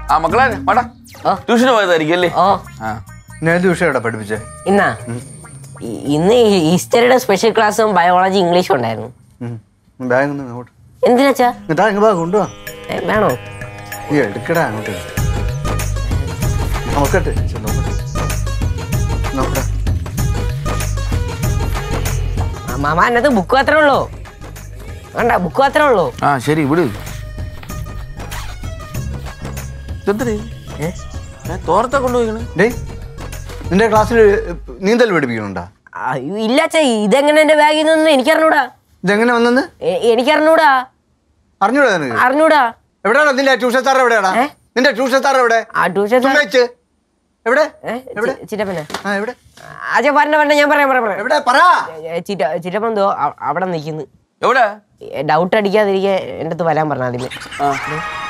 ആ മക്കളെ വാടാ ഓ. ട്യൂഷന് പോയതായിരിക്കും അല്ലേ ഓ ആ ഞാൻ ഏത് വിഷയം ഇവിടെ പഠിപ്പിച്ചേ ഇന്നാ ഇ- ഇന്ന് ഹിസ്റ്ററിയുടെ സ്പെഷ്യൽ ക്ലാസ്സും ബയോളജി ഇംഗ്ലീഷും ഉണ്ടായിരുന്നു ബാഗ് ഒന്ന് അങ്ങോട്ട് എന്തിനാച്ചാ ഇതാ ഇങ്ങ് ബാ കൊണ്ടുവാ ഏ, വേണോ ഈ എടുക്കടാ അങ്ങോട്ട് നോക്കട്ടെ ചെ, നോക്കട്ടെ നോക്കട്ടെ ആ, മാമ അതിനകത്ത് ബുക്ക് മാത്രമേ ഉള്ളൂ വേണ്ട ബുക്ക് മാത്രമേ ഉള്ളൂ ആ ശരി വിട് ഇതെന്തര്? ഏ? ഏ, തോർത്ത കൊണ്ടുപോയിക്കണ് ഡേ നിന്റെ ക്ലാസ്സിൽ നീന്തൽ പഠിപ്പിക്കണുണ്ടാ ആ, ഇല്ലാച്ചാ ഇതെങ്ങനെ എന്റെ ബാഗിൽ നിന്ന് എനിക്കറിഞ്ഞൂടാ ഇതെങ്ങനെ വന്നെന്ന് എ- എനിക്കറിഞ്ഞൂടാ അറിഞ്ഞൂടാ നിനക്ക് അറിഞ്ഞൂടാ എവിടെയാണോ നിന്റെ ട്യൂഷൻ സാർ എവിടെയാടാ ഏ? നിന്റെ ട്യൂഷൻ സാർ എവിടെ ആ ട്യൂഷൻ ചുമ്മാ വെച്ച്. എവിടെ എവിടെ ചിറ്റപ്പന ആ എവിടെ അച്ഛാ പറഞ്ഞ പറഞ്ഞ ഞാൻ പറയാം പറയാം പറയാം എവിടെ പറ ഏ, ചിറ്റ ചിറ്റപ്പൻ എന്തോ അ- അവിടെ നിൽക്കുന്നു എവിടെ ഡൗട്ട് അടിക്കാതിരിക്കാൻ എൻ്റെ അടുത്ത് വരാൻ പറഞ്ഞ ആദ്യമേ ആ